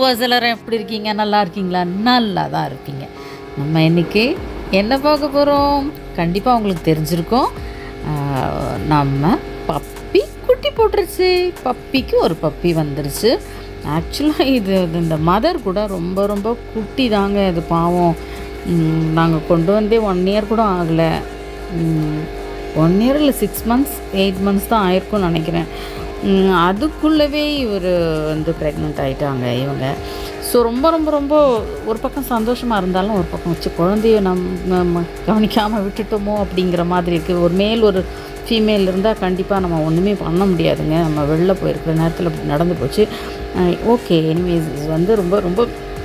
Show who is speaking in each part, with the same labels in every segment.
Speaker 1: Viewers எல்லாரும் எப்படி இருக்கீங்க நல்லா இருக்கீங்களா நல்லா தான் இருப்பீங்க நம்ம இன்னைக்கு என்ன பார்க்க போகிறோம் கண்டிப்பாக உங்களுக்கு தெரிஞ்சிருக்கும் ஆஹ், நம்ம பப்பி குட்டி போட்டுருச்சு பப்பிக்கு ஒரு பப்பி வந்துருச்சு ஆக்சுவலாக இது இது இந்த மதர் கூட ரொம்ப ரொம்ப குட்டி தாங்க இது பாவம் நாங்கள் கொண்டு வந்தே ஒன் இயர் கூட ஆகலை ஒன் இயர் இல்லை சிக்ஸ் மந்த்ஸ் எயிட் மந்த்ஸ் தான் ஆயிருக்கும்னு நினைக்கிறேன் உம், அதுக்குள்ளவே இவர் வந்து ப்ரெக்னென்ட் ஆகிட்டாங்க இவங்க ஸோ ரொம்ப ரொம்ப ரொம்ப ஒரு பக்கம் சந்தோஷமாக இருந்தாலும் ஒரு பக்கம் வச்சு குழந்தைய நம்ம கவனிக்காமல் விட்டுட்டோமோ அப்படிங்கிற மாதிரி இருக்குது ஒரு மேல் ஒரு ஃபீமேல் இருந்தால் கண்டிப்பாக நம்ம ஒன்றுமே பண்ண முடியாதுங்க நம்ம வெளில போயிருக்கிற நேரத்தில் அப்படி நடந்து போச்சு ஓகே எனிவேஸ் இது வந்து ரொம்ப ரொம்ப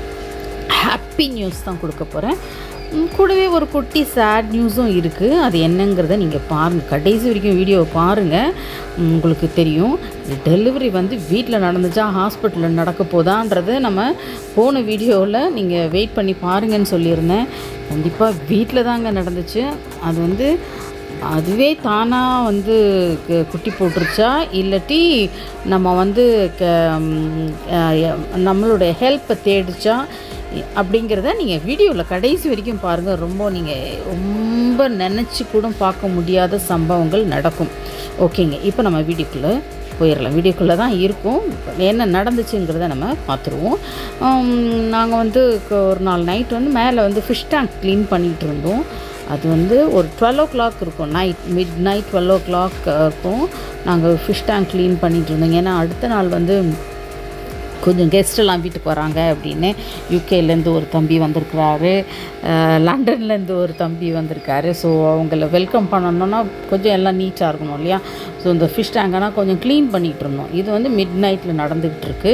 Speaker 1: ஹாப்பி நியூஸ் தான் கொடுக்க போகிறேன் கூடவே ஒரு குட்டி சேட் நியூஸும் இருக்குது அது என்னங்கிறத நீங்கள் பாருங்கள் கடைசி வரைக்கும் வீடியோவை பாருங்கள் உம், உங்களுக்கு தெரியும் டெலிவரி வந்து வீட்டில் நடந்துச்சா ஹாஸ்பிட்டலில் நடக்க போதான்றது நம்ம போன வீடியோவில் நீங்கள் வெயிட் பண்ணி பாருங்கன்னு சொல்லியிருந்தேன் கண்டிப்பாக வீட்டில் தாங்க நடந்துச்சு அது வந்து அதுவே தானாக வந்து கு- குட்டி போட்டுருச்சா இல்லாட்டி நம்ம வந்து க ம், அஹ், நம்மளுடைய ஹெல்ப்பை தேடிச்சா அப்படிங்கிறத நீங்கள் வீடியோவில் கடைசி வரைக்கும் பாருங்கள் ரொம்ப நீங்கள் ரொம்ப நினச்சி கூட பார்க்க முடியாத சம்பவங்கள் நடக்கும் ஓகேங்க இப்போ நம்ம வீடியோக்குள்ளே போயிடலாம் வீடியோக்குள்ளே தான் இருக்கும் என்ன நடந்துச்சுங்கிறத நம்ம பார்த்துருவோம் நாங்கள் வந்து க- ஒரு நாள் நைட் வந்து மேலே வந்து ஃபிஷ் டேங்க் க்ளீன் பண்ணிகிட்டு இருந்தோம் அது வந்து ஒரு டுவெல் ஓ கிளாக் இருக்கும் night midnight twelve o'clock இருக்கும் நாங்கள் ஃபிஷ் டேங்க் க்ளீன் பண்ணிகிட்டு இருந்தோம் ஏன்னா அடுத்த நாள் வந்து கொஞ்சம் கெஸ்ட் எல்லாம் வீட்டுக்கு வராங்க அப்படின்னு யூகேலேருந்து ஒரு தம்பி வந்திருக்கிறாரு அஹ் லண்டன்லேருந்து ஒரு தம்பி வந்திருக்காரு ஸோ அவங்கள வெல்கம் பண்ணணும்னா கொஞ்சம் எல்லாம் நீட்டாக இருக்கணும் இல்லையா ஸோ இந்த ஃபிஷ் டேங்கனா கொஞ்சம் க்ளீன் பண்ணிகிட்டு இருந்தோம் இது வந்து மிட் நைட்டில் நடந்துக்கிட்டு இருக்கு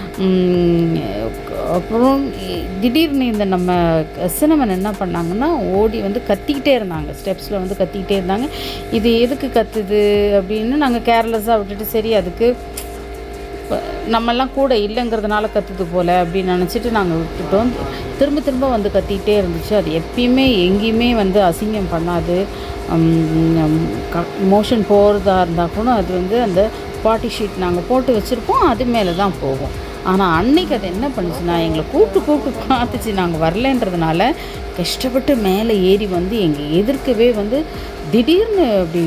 Speaker 1: உம், அப்புறம் திடீர்னு இந்த நம்ம சினமன் என்ன பண்ணாங்கன்னா ஓடி வந்து கத்திக்கிட்டே இருந்தாங்க ஸ்டெப்ஸில் வந்து கத்திக்கிட்டே இருந்தாங்க இது எதுக்கு கத்துது அப்படின்னு நாங்கள் கேர்லெஸ்ஸாக விட்டுட்டு சரி அதுக்கு இப்ப நம்மெல்லாம் கூட இல்லைங்கிறதுனால கத்துது போல் அப்படின்னு நினச்சிட்டு நாங்கள் விட்டுட்டோம் திரும்ப திரும்ப வந்து கத்திக்கிட்டே இருந்துச்சு அது எப்பயுமே எங்கேயுமே வந்து அசிங்கம் பண்ணாது மோஷன் போகிறதா இருந்தால் கூட அது வந்து அந்த பாட்டி ஷீட் நாங்கள் போட்டு வச்சுருப்போம் அது மேலே தான் போகும் ஆனால் அன்னைக்கு அது என்ன பண்ணுச்சுன்னா எங்களை கூப்பிட்டு கூப்பிட்டு பார்த்துச்சு நாங்கள் வரலன்றதுனால கஷ்டப்பட்டு மேலே ஏறி வந்து எங்கள் எதிர்க்கவே வந்து திடீர்னு அப்படி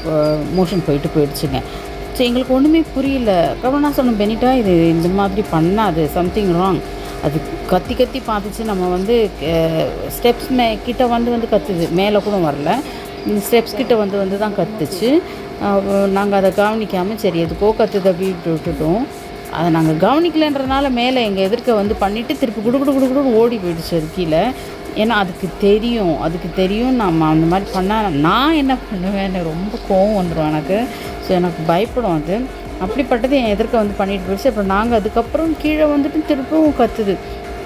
Speaker 1: மோஷன் போயிட்டு போயிடுச்சுங்க ஸோ எங்களுக்கு ஒன்றுமே புரியல அப்புறம் நான் சொன்னேன் பெனிட்டா இது இந்த மாதிரி பண்ணாது சம்திங் ராங் அது கத்தி கத்தி பார்த்துச்சு நம்ம வந்து ஸ்டெப்ஸ் மே கிட்ட வந்து வந்து கத்துது மேலே கூட வரல ஸ்டெப்ஸ் கிட்ட வந்து வந்து தான் கத்துச்சு நாங்கள் அதை கவனிக்காமல் சரி எதுக்கோ கத்துது அப்படின்ட்டு விட்டுட்டோம் அதை நாங்கள் கவனிக்கலைன்றதுனால மேலே எங்கள் எதிர்க்க வந்து பண்ணிவிட்டு திருப்பி குடு குடு குடு குடுன்னு ஓடி போயிடுச்சு அது கீழே ஏன்னா அதுக்கு தெரியும் அதுக்கு தெரியும் நம்ம அந்த மாதிரி பண்ணால் நான் என்ன பண்ணுவேன்னு ரொம்ப கோவம் வந்துடும் எனக்கு ஸோ எனக்கு பயப்படும் அது அப்படிப்பட்டது என் எதிர்க்க வந்து பண்ணிட்டு போயிடுச்சு அப்புறம் நாங்கள் அதுக்கப்புறம் கீழே வந்துட்டு திருப்பவும் கத்துது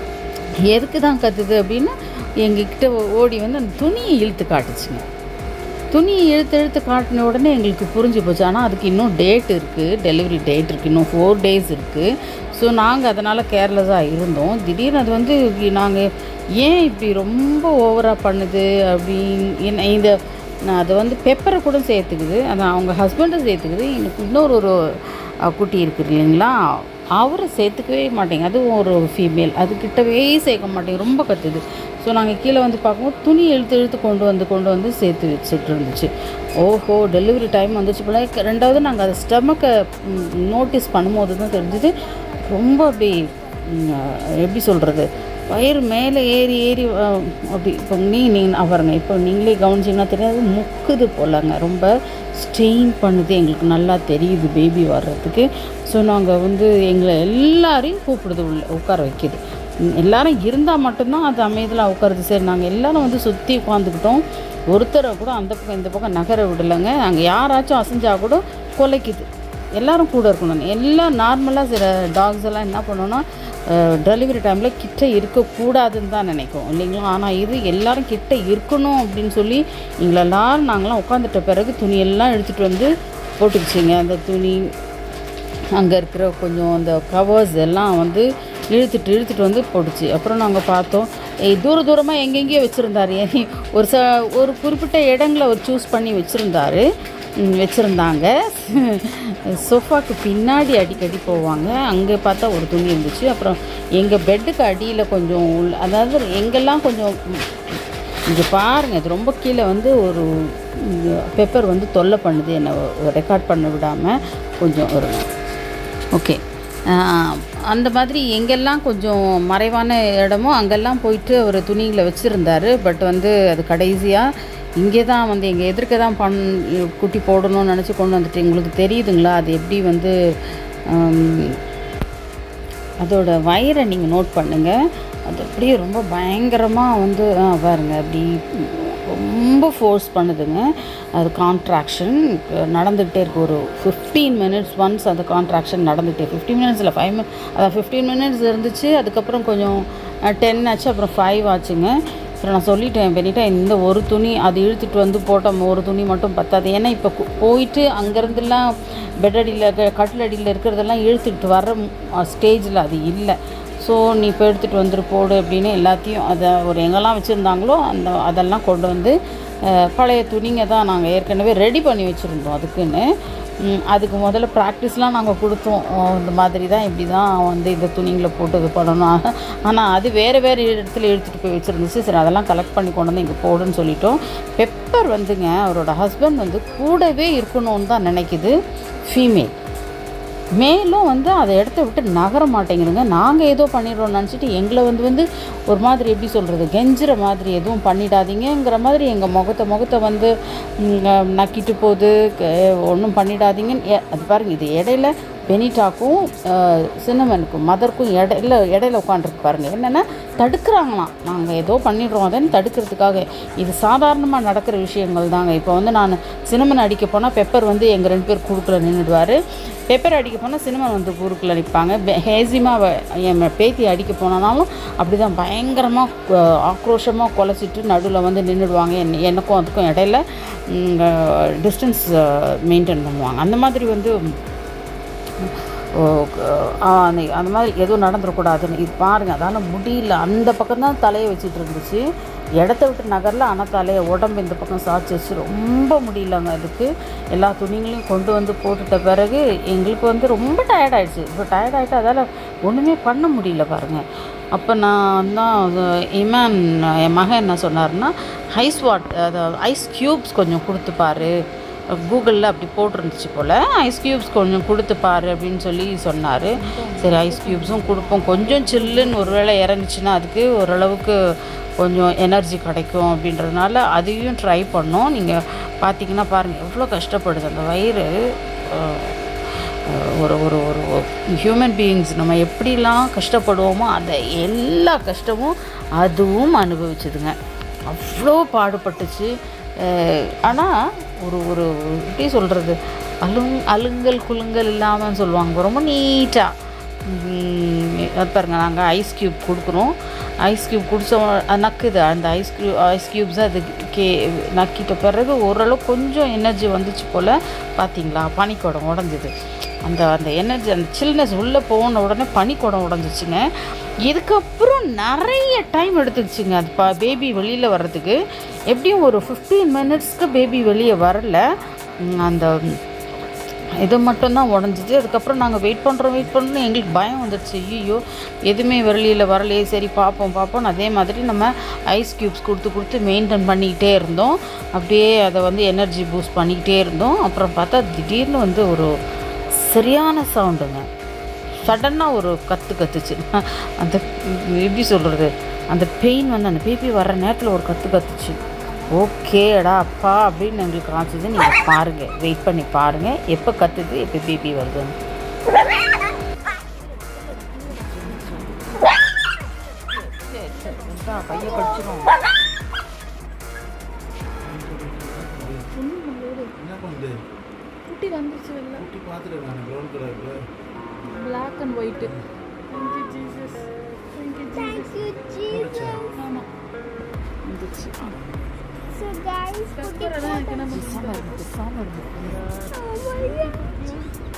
Speaker 1: எதுக்கு தான் கத்துது அப்படின்னா எங்ககிட்ட ஓடி வந்து அந்த துணியை இழுத்து காட்டுச்சுங்க துணியை இழுத்து இழுத்து காட்டின உடனே எங்களுக்கு புரிஞ்சு போச்சு ஆனால் அதுக்கு இன்னும் டேட் இருக்குது டெலிவரி டேட் இருக்குது இன்னும் ஃபோர் டேஸ் இருக்குது ஸோ நாங்கள் அதனால் கேர்லெஸ்ஸாக இருந்தோம் திடீர்னு அது வந்து நாங்கள் ஏன் இப்படி ரொம்ப ஓவராக பண்ணுது அப்படின்னு என்ன இந்த நான் அதை வந்து பெப்பரை கூட சேர்த்துக்குது அது அவங்க ஹஸ்பண்டை சேர்த்துக்குது எனக்கு இன்னொரு ஒரு அஹ், குட்டி இருக்குது இல்லைங்களா அவரை சேர்த்துக்கவே மாட்டேங்க அதுவும் ஒரு ஃபீமேல் அதுக்கிட்டவே சேர்க்க மாட்டேங்க ரொம்ப கத்துது ஸோ நாங்கள் கீழே வந்து பார்க்கும்போது துணி இழுத்து இழுத்து கொண்டு வந்து கொண்டு வந்து சேர்த்து வச்சுட்டு இருந்துச்சு ஓஹோ டெலிவரி டைம் வந்துச்சு போல ரெண்டாவது நாங்கள் அதை ஸ்டமக்கை நோட்டீஸ் பண்ணும்போது தான் தெரிஞ்சுது ரொம்ப அப்படி ம், எப்படி சொல்கிறது வயிறு மேலே ஏறி ஏறி அஹ், அப்படி இப்போ நீ நீங்கள் பாருங்க இப்போ நீங்களே கவனிச்சிங்கன்னா தெரியாது முக்குது போலங்க ரொம்ப ஸ்ட்ரெயின் பண்ணுது எங்களுக்கு நல்லா தெரியுது பேபி வர்றதுக்கு ஸோ நாங்கள் வந்து எங்களை எல்லாரையும் கூப்பிடுது உள்ள உட்கார வைக்கிது ம், எல்லாரும் இருந்தால் மட்டும்தான் அது அமைதியில் உட்காருது சரி நாங்கள் எல்லாரும் வந்து சுற்றி உட்காந்துக்கிட்டோம் ஒருத்தரை கூட அந்த பக்கம் இந்த பக்கம் நகர விடலைங்க நாங்கள் யாராச்சும் அசைஞ்சா கூட கொலைக்குது எல்லாரும் கூட இருக்கணும் எல்லாம் நார்மலாக சில டாக்ஸ் எல்லாம் என்ன பண்ணோன்னா டெலிவரி டைமில் கிட்ட இருக்கக்கூடாதுன்னு தான் நினைக்கும் இல்லைங்களா ஆனால் இது எல்லாரும் கிட்ட இருக்கணும் அப்படின்னு சொல்லி எங்களை எல்லாரும் நாங்களாம் உட்காந்துட்ட பிறகு துணியெல்லாம் எடுத்துகிட்டு வந்து போட்டுக்கிச்சிங்க அந்த துணி அங்கே இருக்கிற கொஞ்சம் அந்த கவர்ஸ் எல்லாம் வந்து இழுத்துட்டு இழுத்துட்டு வந்து போட்டுச்சு அப்புறம் நாங்கள் பார்த்தோம் ஏய் தூர தூரமாக எங்கெங்கேயோ வச்சுருந்தாரு ஒரு ச ஒரு குறிப்பிட்ட இடங்களை அவர் சூஸ் பண்ணி வச்சுருந்தாரு வச்சுருந்தாங்க சோஃபாக்கு பின்னாடி அடிக்கடி போவாங்க அங்கே பார்த்தா ஒரு துணி இருந்துச்சு அப்புறம் எங்கள் பெட்டுக்கு அடியில் கொஞ்சம் உள்ள அதாவது எங்கெல்லாம் கொஞ்சம் இங்கே பாருங்கள் இது ரொம்ப கீழே வந்து ஒரு பெப்பர் வந்து தொல்லை பண்ணுது என்னை ரெக்கார்ட் பண்ண விடாமல் கொஞ்சம் ஒரு ஓகே அந்த மாதிரி எங்கெல்லாம் கொஞ்சம் மறைவான இடமோ அங்கெல்லாம் போயிட்டு ஒரு துணிகளை வச்சுருந்தாரு பட் வந்து அது கடைசியாக இங்கே தான் வந்து எங்கள் எதிர்க்க தான் பண் குட்டி போடணும்னு நினச்சி கொண்டு வந்துட்டு உங்களுக்கு தெரியுதுங்களா அது எப்படி வந்து ஆம், அதோட வயரை நீங்கள் நோட் பண்ணுங்கள் அது அப்படியே ரொம்ப பயங்கரமாக வந்து ஆ, பாருங்க அப்படி ரொம்ப ஃபோர்ஸ் பண்ணுதுங்க அது கான்ட்ராக்ஷன் நடந்துகிட்டே இருக்கு ஒரு ஃபிஃப்டீன் மினிட்ஸ் ஒன்ஸ் அந்த கான்ட்ராக்ஷன் நடந்துகிட்டே ஃபிஃப்டீன் மினிட்ஸில் ஃபைவ் மினிட் அதான் ஃபிஃப்டீன் மினிட்ஸ் இருந்துச்சு அதுக்கப்புறம் கொஞ்சம் டென் ஆச்சு அப்புறம் ஃபைவ் ஆச்சுங்க அப்புறம் நான் சொல்லிட்டேன் பெனிட்டா இந்த ஒரு துணி அது இழுத்துட்டு வந்து போட்ட ஒரு துணி மட்டும் பத்தாது ஏன்னா இப்போ கு- போயிட்டு அங்கேருந்துலாம் பெட் அடியில் கட்டில் அடியில் இருக்கிறதெல்லாம் இழுத்துக்கிட்டு வர ஸ்டேஜில் அது இல்லை ஸோ நீ இப்போ எடுத்துகிட்டு வந்துரு போடு அப்படின்னு எல்லாத்தையும் அதை ஒரு எங்கெல்லாம் வச்சுருந்தாங்களோ அந்த அதெல்லாம் கொண்டு வந்து அஹ், பழைய துணிங்க தான் நாங்கள் ஏற்கனவே ரெடி பண்ணி வச்சுருந்தோம் அதுக்குன்னு ம், அதுக்கு முதல்ல ப்ராக்டிஸ்லாம் நாங்கள் கொடுத்தோம் அஹ், இந்த மாதிரி தான் இப்படி தான் வந்து இந்த துணிங்களை போட்டு இது பண்ணணும் ஆனால் அது வேறு வேறு இடத்துல எடுத்துகிட்டு போய் வச்சுருந்துச்சு சரி அதெல்லாம் கலெக்ட் பண்ணி கொண்டு வந்து இங்கே போடுன்னு சொல்லிட்டோம் பெப்பர் வந்துங்க அவரோட ஹஸ்பண்ட் வந்து கூடவே இருக்கணும்னு தான் நினைக்குது ஃபீமேல் மேலும் வந்து அதை இடத்த விட்டு நகர மாட்டேங்குதுங்க நாங்கள் ஏதோ பண்ணிடுறோம்னு நினச்சிட்டு எங்களை வந்து வந்து ஒரு மாதிரி எப்படி சொல்கிறது கெஞ்சுற மாதிரி எதுவும் பண்ணிடாதீங்கங்கிற மாதிரி எங்கள் முகத்தை முகத்தை வந்து ம், நக்கிட்டு போகுது ஒன்றும் பண்ணிடாதீங்கன்னு எ- அது பாருங்க இது இடையில பெனிட்டாக்கும் சின்னமனுக்கும் மதருக்கும் இடையில இடையில உட்காந்துருக்கு பாருங்க என்னென்னா தடுக்கிறாங்களாம் நாங்கள் ஏதோ பண்ணிடுறோம் அதன்னு தடுக்கிறதுக்காக இது சாதாரணமாக நடக்கிற விஷயங்கள் தாங்க இப்போ வந்து நான் சினிமன் அடிக்க போனால் பெப்பர் வந்து எங்கள் ரெண்டு பேர் குறுக்கில் நின்றுடுவார் பெப்பர் அடிக்க போனால் சினிமன் வந்து குறுக்கில் நிற்பாங்க ஹேசிமாக என் பேத்தி அடிக்க போனாலும் அப்படி தான் பயங்கரமாக ஆக்ரோஷமாக குலைச்சிட்டு நடுவில் வந்து நின்றுடுவாங்க என்ன எனக்கும் அதுக்கும் இடையில டிஸ்டன்ஸ் மெயின்டைன் பண்ணுவாங்க அந்த மாதிரி வந்து ஓ, ஆ, அந்த அந்த மாதிரி எதுவும் நடந்துடக்கூடாதுன்னு இது பாருங்கள் அதால் முடியல அந்த பக்கம் தான் தலையை வச்சுட்டு இருந்துச்சு இடத்த விட்டு நகரில் ஆனால் தலையை உடம்பு இந்த பக்கம் சாய்ச்சி வச்சு ரொம்ப முடியலங்க அதுக்கு எல்லா துணிங்களையும் கொண்டு வந்து போட்டுட்ட பிறகு எங்களுக்கு வந்து ரொம்ப டயர்ட் ஆயிடுச்சு இப்போ டயர்ட் ஆகிட்டு அதால் ஒன்றுமே பண்ண முடியல பாருங்கள் அப்போ நான் தான் இமான் என் மகன் என்ன சொன்னார்னா ஐஸ் வாட் அதாவது ஐஸ் க்யூப்ஸ் கொஞ்சம் கொடுத்து பாரு கூகுளில் அப்படி போட்டிருந்துச்சு போல் ஐஸ் க்யூப்ஸ் கொஞ்சம் கொடுத்து பாரு அப்படின்னு சொல்லி சொன்னார் சரி ஐஸ் க்யூப்ஸும் கொடுப்போம் கொஞ்சம் சில்லுன்னு ஒருவேளை இறங்குச்சுன்னா அதுக்கு ஓரளவுக்கு கொஞ்சம் எனர்ஜி கிடைக்கும் அப்படின்றதுனால அதையும் ட்ரை பண்ணோம் நீங்கள் பார்த்தீங்கன்னா பாருங்கள் எவ்வளோ கஷ்டப்படுது அந்த வயிறு அஹ், அஹ், ஒரு ஒரு ஒரு ஹியூமன் பீயிங்ஸ் நம்ம எப்படிலாம் கஷ்டப்படுவோமோ அதை எல்லா கஷ்டமும் அதுவும் அனுபவிச்சுதுங்க அவ்வளோ பாடுபட்டுச்சு ஆனால் ஒரு ஒரு எப்படி சொல்கிறது அலுங் அலுங்கல் குலுங்கல் இல்லாமல் சொல்லுவாங்க ரொம்ப நீட்டாக அது பாருங்க நாங்கள் ஐஸ் க்யூப் கொடுக்குறோம் ஐஸ் க்யூப் குடிச்ச அது நக்குது அந்த ஐஸ் க்யூ ஐஸ் க்யூப்ஸ் அது கே நக்கிட்ட பிறகு ஓரளவு கொஞ்சம் எனர்ஜி வந்துச்சு போல் பார்த்தீங்களா பனிக்குடம் உடஞ்சிது அந்த அந்த எனர்ஜி அந்த சில்னஸ் உள்ளே போன உடனே பனிக்குடம் உடஞ்சிச்சுங்க இதுக்கப்புறம் நிறைய டைம் எடுத்துக்கிச்சுங்க அது பா பேபி வெளியில் வர்றதுக்கு எப்படியும் ஒரு ஃபிஃப்டீன் மினிட்ஸ்க்கு பேபி வெளியே வரல ம், அந்த இது மட்டும்தான் உடஞ்சிச்சு அதுக்கப்புறம் நாங்கள் வெயிட் பண்ணுறோம் வெயிட் பண்ணுறோம் எங்களுக்கு பயம் வந்துடுச்சு ஐயோ எதுவுமே வெளியில் வரலையே சரி பார்ப்போம் பார்ப்போம் அதே மாதிரி நம்ம ஐஸ் க்யூப்ஸ் கொடுத்து கொடுத்து மெயின்டைன் பண்ணிக்கிட்டே இருந்தோம் அப்படியே அதை வந்து எனர்ஜி பூஸ்ட் பண்ணிக்கிட்டே இருந்தோம் அப்புறம் பார்த்தா திடீர்னு வந்து ஒரு சரியான சவுண்டுங்க சடனாக ஒரு கற்று கத்துச்சு அந்த எப்படி சொல்கிறது அந்த பெயின் வந்து அந்த பேபி வர்ற நேரத்தில் ஒரு கற்று கத்துச்சு ஓகேடா அப்பா அப்படின்னு எங்களுக்கு காமிச்சது நீங்கள் பாருங்கள் வெயிட் பண்ணி பாருங்கள் எப்போ கத்துது எப்போ பேபி வருதுன்னு சரி சரி இந்தா, கையை கடிச்சிரும்
Speaker 2: என்ன பண்ணுது
Speaker 3: குட்டி வந்துச்சு வெளில
Speaker 2: குட்டி பார்த்துட்டு நான் ப்ரௌன் கலர்ல
Speaker 3: black and white thank you Jesus thank you Jesus ஆமாம்
Speaker 1: வந்துச்சு
Speaker 4: So guys,
Speaker 3: பெப்பர் தான் எனக்கு என்ன பண்ணுச்சு
Speaker 1: பேசாம இரு, பேசாம இரு.
Speaker 4: oh my god.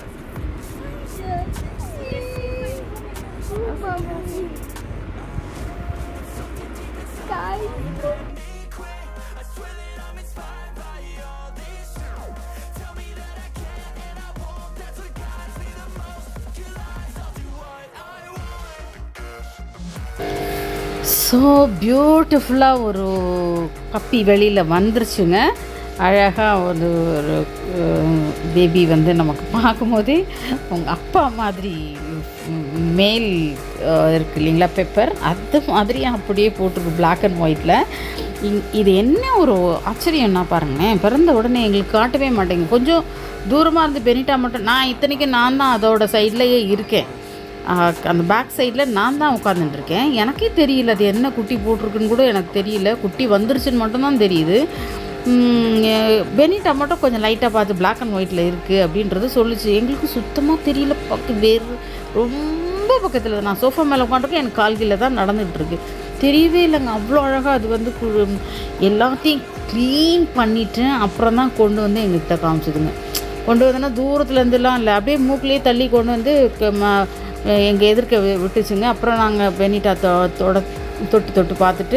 Speaker 4: Oh, Mama. Guys,
Speaker 1: so பியூட்டிஃபுல்லாக ஒரு பப்பி வெளியில் வந்துருச்சுங்க அழகாக ஒரு ஒரு பேபி வந்து நமக்கு பார்க்கும்போதே உங்கள் அப்பா மாதிரி மேல் இருக்கு இல்லைங்களா பெப்பர் அது மாதிரி அப்படியே போட்டிருக்கு பிளாக் அண்ட் ஒயிட்டில் இது என்ன ஒரு ஆச்சரியம்னா பாருங்களேன் பிறந்த உடனே எங்களுக்கு காட்டவே மாட்டேங்க கொஞ்சம் தூரமாக இருந்து பெனிட்டா மட்டும் நான் இத்தனைக்கும் நான் தான் அதோட சைட்லேயே இருக்கேன் ஆஹ் அந்த பேக் சைடில் நான் தான் உட்காந்துட்டுருக்கேன் எனக்கே தெரியல அது என்ன குட்டி போட்டிருக்குன்னு கூட எனக்கு தெரியல குட்டி வந்துருச்சுன்னு மட்டும்தான் தெரியுது உம், எ- பெனிட்டா மட்டும் கொஞ்சம் லைட்டாக பார்த்து பிளாக் அண்ட் ஒயிட்டில் இருக்குது அப்படின்றது சொல்லுச்சு எங்களுக்கு சுத்தமாக தெரியல பக்க வேறு ரொம்ப பக்கத்தில் நான் சோஃபா மேலே உட்காந்துருக்கேன் எனக்கு கால்கில் தான் நடந்துகிட்டு இருக்கு தெரியவே இல்லைங்க அவ்வளோ அழகாக அது வந்து கு- எல்லாத்தையும் க்ளீன் பண்ணிவிட்டு அப்புறம் தான் கொண்டு வந்து எங்ககிட்ட காமிச்சதுங்க கொண்டு வந்தோன்னா தூரத்துலேருந்துலாம் இல்லை அப்படியே மூக்குலேயே தள்ளி கொண்டு வந்து எங்கள் எதிர்க்க வி- விட்டுச்சுங்க அப்புறம் நாங்கள் பெனிட்டா தொ தொட தொட்டு தொட்டு பார்த்துட்டு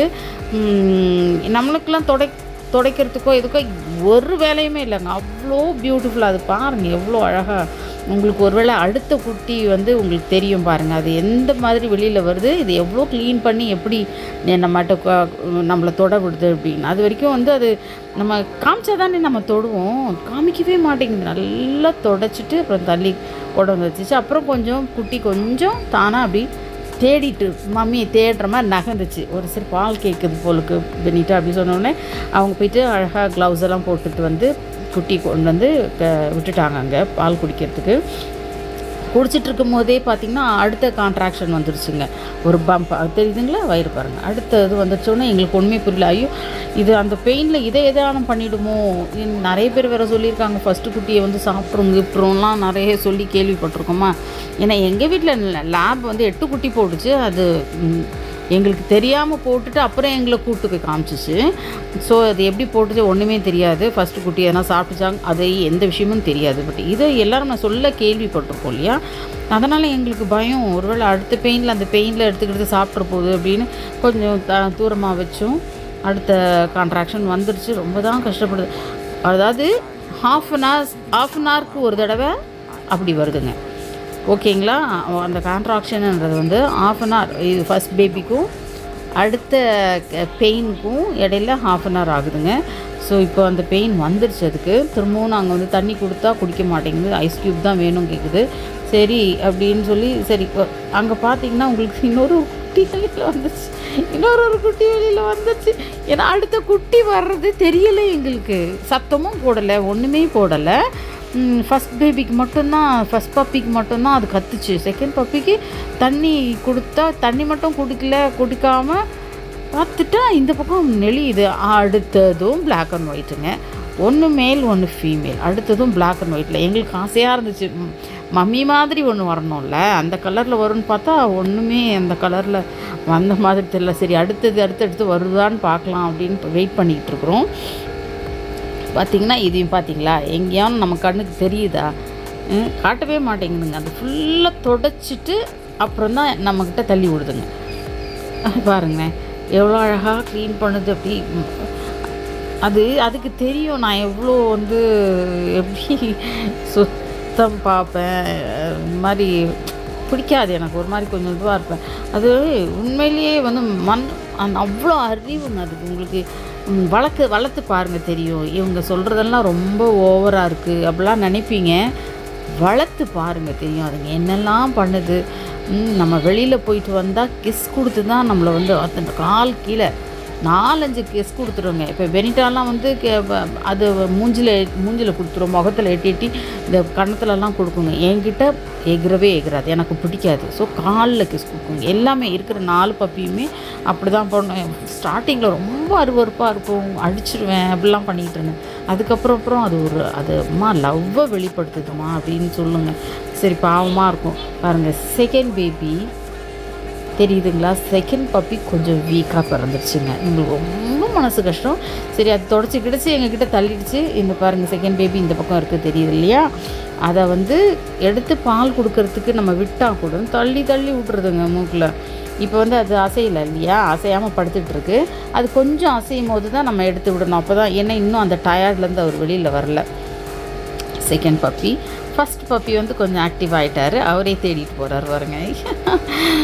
Speaker 1: ம், நம்மளுக்கெல்லாம் தொடை துடைக்கிறதுக்கோ இதுக்கோ ஒரு வேலையுமே இல்லைங்க அவ்வளோ பியூட்டிஃபுல்லாக அது பாருங்கள் எவ்வளோ அழகாக உங்களுக்கு ஒருவேளை அடுத்த குட்டி வந்து உங்களுக்கு தெரியும் பாருங்கள் அது எந்த மாதிரி வெளியில் வருது இது எவ்வளோ க்ளீன் பண்ணி எப்படி நே- நம்மகிட்ட க- நம்மளை தொட விடுது அப்படின்னு அது வரைக்கும் வந்து அது நம்ம காமிச்சா தானே நம்ம தொடுவோம் காமிக்கவே மாட்டேங்குது நல்லா தொடச்சிட்டு அப்புறம் தள்ளி கொண்டு வந்து வச்சுச்சு அப்புறம் கொஞ்சம் குட்டி கொஞ்சம் தானாக அப்படி தேடிட்டு மம்மியை தேடுற மாதிரி நகர்ந்துச்சு ஒரு சிறு பால் கேட்குது போலுக்கு பெனிட்டா அப்படி சொன்ன உடனே அவங்க போயிட்டு அழகாக க்ளவுஸ் எல்லாம் போட்டுட்டு வந்து குட்டி கொண்டு வந்து க- விட்டுட்டாங்க அங்கே பால் குடிக்கிறதுக்கு குடிச்சிட்டு இருக்கும் போதே பார்த்தீங்கன்னா அடுத்த கான்ட்ராக்ஷன் வந்துருச்சுங்க ஒரு பம்ப் தெரியுதுங்களா வயிறு பாருங்கள் அடுத்த இது வந்துருச்சோன்னே எங்களுக்கு ஒன்றுமே புரியல ஐயோ இது அந்த பெயினில் இதை எதானம் பண்ணிடுமோ இன் நிறைய பேர் வேறு சொல்லியிருக்காங்க ஃபஸ்ட்டு குட்டியை வந்து சாப்பிட்றோம் கிப்ட்றோம்லாம் நிறைய சொல்லி கேள்விப்பட்டிருக்கோமா ஏன்னா எங்கள் வீட்டில் லேப் வந்து எட்டு குட்டி போட்டுச்சு அது ம், எங்களுக்கு தெரியாமல் போட்டுட்டு அப்புறம் எங்களை கூப்பிட்டு போய் காமிச்சிச்சு ஸோ அது எப்படி போட்டுச்சு ஒன்றுமே தெரியாது ஃபஸ்ட்டு குட்டி எதனா சாப்பிட்டுச்சாங்க அது எந்த விஷயமும் தெரியாது பட் இதை எல்லாரும் நான் சொல்ல கேள்விப்பட்டிருக்கோம் இல்லையா அதனால் எங்களுக்கு பயம் ஒருவேளை அடுத்த பெயினில் அந்த பெயினில் எடுத்துக்கிட்டு சாப்பிட்ற போகுது அப்படின்னு கொஞ்சம் த தூரமாக வச்சோம் அடுத்த கான்ட்ராக்ஷன் வந்துருச்சு ரொம்ப தான் கஷ்டப்படுது அதாவது half an hours half an ஹவருக்கு ஒரு தடவை அப்படி வருதுங்க ஓகேங்களா அந்த கான்ட்ராக்ஷன்ன்றது வந்து ஆஃப் அன் ஹவர் இது ஃபஸ்ட் பேபிக்கும் அடுத்த பெயினுக்கும் இடையில ஹாஃப் அன் ஹவர் ஆகுதுங்க ஸோ இப்போ அந்த பெயின் வந்துருச்சு அதுக்கு திரும்பவும் நாங்கள் வந்து தண்ணி கொடுத்தா குடிக்க மாட்டேங்குது ஐஸ் க்யூப் தான் வேணும் கேட்குது சரி அப்படின்னு சொல்லி சரி அங்கே பார்த்தீங்கன்னா உங்களுக்கு இன்னொரு ஒரு குட்டி வெளியில் வந்துச்சு இன்னொரு ஒரு குட்டி வெளியில் வந்துச்சு ஏன்னா அடுத்த குட்டி வர்றது தெரியலை எங்களுக்கு சத்தமும் போடலை ஒன்றுமே போடலை ஃபஸ்ட் பேபிக்கு மட்டும்தான் ஃபஸ்ட் பப்பிக்கு மட்டும்தான் அது கத்துச்சு செகண்ட் பப்பிக்கு தண்ணி கொடுத்தா தண்ணி மட்டும் குடிக்கல குடிக்காம பார்த்துட்டா இந்த பக்கம் நெளியுது அடுத்ததும் Black அண்ட் ஒயிட்டுங்க ஒன்று மேல் ஒன்று ஃபீமேல் அடுத்ததும் Black அண்ட் ஒயிட்டில் எங்களுக்கு ஆசையாக இருந்துச்சு ம், மம்மி மாதிரி ஒன்று வரணும்ல அந்த கலரில் வரும்னு பார்த்தா ஒன்றுமே அந்த கலரில் வந்த மாதிரி தெரியல சரி அடுத்தது அடுத்தடுத்து வருதான்னு பார்க்கலாம் அப்படின்னு வெயிட் பண்ணிக்கிட்டு இருக்கிறோம் பார்த்தீங்கன்னா இதையும் பார்த்தீங்களா எங்கேயாவது நம்ம கண்ணுக்கு தெரியுதா ம், காட்டவே மாட்டேங்குதுங்க அது ஃபுல்லாக தொடச்சிட்டு அப்புறம் தான் நம்மக்கிட்ட தள்ளி விடுதுங்க பாருங்களேன் எவ்வளோ அழகாக க்ளீன் பண்ணுது அப்படி ம், அது அதுக்கு தெரியும் நான் எவ்வளோ வந்து எப்படி சுத்தம் பார்ப்பேன் இந்த மாதிரி பிடிக்காது எனக்கு ஒரு மாதிரி கொஞ்சம் இதுவாக இருப்பேன் அது உண்மையிலேயே வந்து மண் அந்த அவ்வளோ அறிவுங்க அதுக்கு உங்களுக்கு ம், வளர்த்து வளர்த்து பாருங்கள் தெரியும் இவங்க சொல்கிறதெல்லாம் ரொம்ப ஓவராக இருக்குது அப்படிலாம் நினைப்பீங்க வளர்த்து பாருங்கள் தெரியும் அதுங்க என்னெல்லாம் பண்ணுது ம், நம்ம வெளியில் போயிட்டு வந்தால் கிஸ் கொடுத்து தான் நம்மளை வந்து அந்த கால் கீழே நாலஞ்சு கிஸ் கொடுத்துருவோங்க இப்போ பெனிட்டாலாம் வந்து கே- வ- அது மூஞ்சில் மூஞ்சில் கொடுத்துரும் முகத்தில் எட்டி எட்டி இந்த கன்னத்துலலாம் கொடுக்குங்க என்கிட்ட எகிறவே எகிறாது எனக்கு பிடிக்காது ஸோ காலில் கிஸ் கொடுக்குங்க எல்லாமே இருக்கிற நாலு பப்பியுமே அப்படி தான் பண்ணுவேன் ஸ்டார்டிங்கில் ரொம்ப அருவருப்பாக இருக்கும் அடிச்சிருவேன் அப்படிலாம் பண்ணிகிட்டு இருந்தேன் அதுக்கப்புறம் அப்புறம் அது ஒரு அது அம்மா லவ்வை வெளிப்படுத்துதுமா அப்படின்னு சொல்லுங்கள் சரி பாவமாக இருக்கும் பாருங்கள் செகண்ட் பேபி தெரியுதுங்களா செகண்ட் பப்பி கொஞ்சம் வீக்காக பிறந்துருச்சுங்க எங்களுக்கு ரொம்ப மனசு கஷ்டம் சரி அது தொடச்சி கிடச்சி எங்ககிட்ட தள்ளிடுச்சு இந்த பாருங்கள் செகண்ட் பேபி இந்த பக்கம் இருக்குது தெரியுது இல்லையா அதை வந்து எடுத்து பால் கொடுக்கறதுக்கு நம்ம விட்டால் கூட தள்ளி தள்ளி விட்றதுங்க மூக்கில் இப்போ வந்து அது அசையலை இல்லையா அசையாமல் படுத்துட்டு இருக்கு அது கொஞ்சம் அசையும் போது தான் நம்ம எடுத்து விடணும் அப்போ தான் ஏன்னா இன்னும் அந்த டயர்ட்லேருந்து அவர் வெளியில் வரல செகண்ட் பப்பி ஃபர்ஸ்ட் பப்பி வந்து கொஞ்சம் ஆக்டிவ் ஆகிட்டாரு அவரே தேடிட்டு போகிறார் பாருங்க இவரு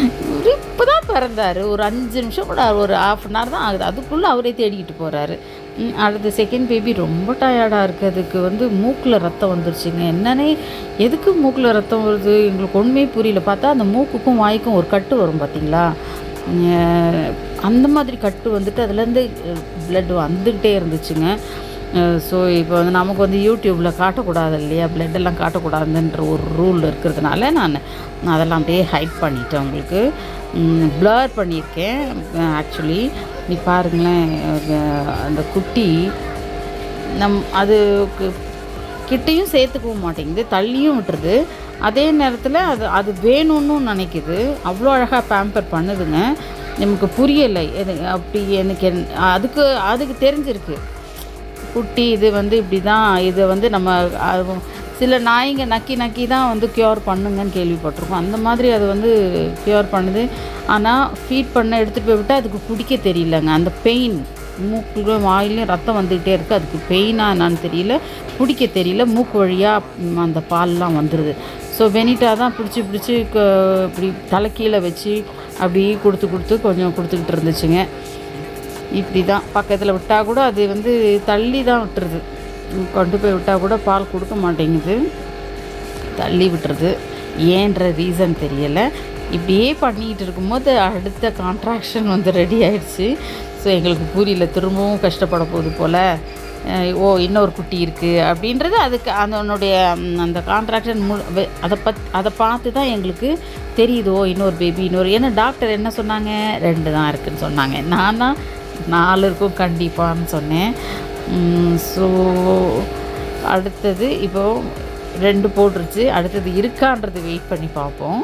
Speaker 1: இவர் இப்போ தான் பிறந்தார் ஒரு அஞ்சு நிமிஷம் கூட ஒரு ஆஃப் அன் ஹவர் தான் ஆகுது அதுக்குள்ளே அவரே தேடிக்கிட்டு போகிறாரு அடுத்த செகண்ட் பேபி ரொம்ப டயர்டாக இருக்குது அதுக்கு வந்து மூக்கில் ரத்தம் வந்துருச்சுங்க என்னன்னே எதுக்கு மூக்கில் ரத்தம் வருது எங்களுக்கு ஒன்றுமே புரியல பார்த்தா அந்த மூக்குக்கும் வாய்க்கும் ஒரு கட்டு வரும் பார்த்தீங்களா அஹ் அந்த மாதிரி கட்டு வந்துட்டு அதுலேருந்து பிளட் வந்துக்கிட்டே இருந்துச்சுங்க ஸோ இப்போ வந்து நமக்கு வந்து யூடியூப்பில் காட்டக்கூடாது இல்லையா blood எல்லாம் காட்டக்கூடாதுன்ற ஒரு ரூல் இருக்கிறதுனால நான் நான் அதெல்லாம் அப்படியே ஹைட் பண்ணிட்டேன் உங்களுக்கு ப்ளர் பண்ணியிருக்கேன் ஆக்சுவலி நீ பாருங்களேன் அஹ் அந்த குட்டி நம் அது கு- கிட்டேயும் சேர்த்துக்கவும் மாட்டேங்குது தள்ளியும் விட்டுருது அதே நேரத்தில் அது அது வேணும்னு நினைக்குது அவ்வளோ அழகாக பேம்பர் பண்ணுதுங்க நமக்கு புரியலை எது அப்படி எனக்கு என்- அதுக்கு அதுக்கு தெரிஞ்சிருக்கு குட்டி இது வந்து இப்படி தான் இதை வந்து நம்ம அது- சில நாய்ங்க நக்கி நக்கி தான் வந்து க்யூர் பண்ணுங்கன்னு கேள்விப்பட்டிருக்கோம் அந்த மாதிரி அது வந்து க்யூர் பண்ணுது ஆனால் ஃபீட் பண்ண எடுத்துகிட்டு போய் விட்டால் அதுக்கு குடிக்க தெரியலங்க அந்த பெயின் மூக்குலையும் வாயிலையும் ரத்தம் வந்துக்கிட்டே இருக்குது அதுக்கு பெயினாக என்னன்னு தெரியல குடிக்க தெரியல மூக்கு வழியாக அந்த பால்லாம் வந்துடுது ஸோ பெனிட்டா தான் பிடிச்சி பிடிச்சி க- இப்படி தலை கீழே வச்சு அப்படி கொடுத்து கொடுத்து கொஞ்சம் கொடுத்துக்கிட்டு இருந்துச்சுங்க இப்படி தான் பக்கத்தில் விட்டால் கூட அது வந்து தள்ளி தான் விட்டுருது கொண்டு போய் விட்டால் கூட பால் கொடுக்க மாட்டேங்குது தள்ளி விட்டுருது ஏன்ற ரீசன் தெரியலை இப்படியே பண்ணிக்கிட்டு இருக்கும்போது அடுத்த கான்ட்ராக்ஷன் வந்து ரெடி ஆயிடுச்சு ஸோ எங்களுக்கு புரியல திரும்பவும் கஷ்டப்பட போகுது போல் அஹ் ஓ இன்னொரு குட்டி இருக்குது அப்படின்றது அதுக்கு அதனுடைய ம், அந்த கான்ட்ராக்ஷன் மு வெ- அதை பத் அதை பார்த்து தான் எங்களுக்கு தெரியுது ஓ இன்னொரு பேபி இன்னொரு ஏன்னா டாக்டர் என்ன சொன்னாங்க ரெண்டு தான் இருக்குன்னு சொன்னாங்க நான் தான் நாலு இருக்கும் கண்டிப்பான்னு சொன்னேன் ஸோ அடுத்தது இப்போ ரெண்டு போட்டுருச்சு அடுத்தது இருக்கான்றது வெயிட் பண்ணி பார்ப்போம்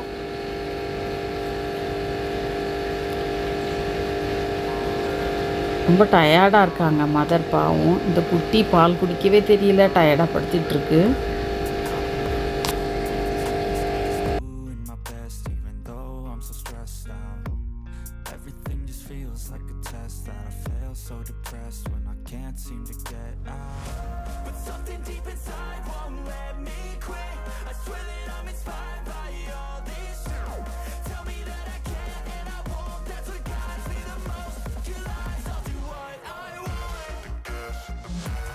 Speaker 1: ரொம்ப டயர்டாக இருக்காங்க மதர் பாவம் இந்த குட்டி பால் குடிக்கவே தெரியல டயர்டாக படுத்துட்டு இருக்கு
Speaker 5: doing my best even though I'm so stressed out Everything just feels like a test that I fail so depressed when I can't seem to get out But something deep inside won't let me quit I swear that I'm inspired by all this shit Tell me that I can and I won't That's what guides me the most Your lies, I'll do what I want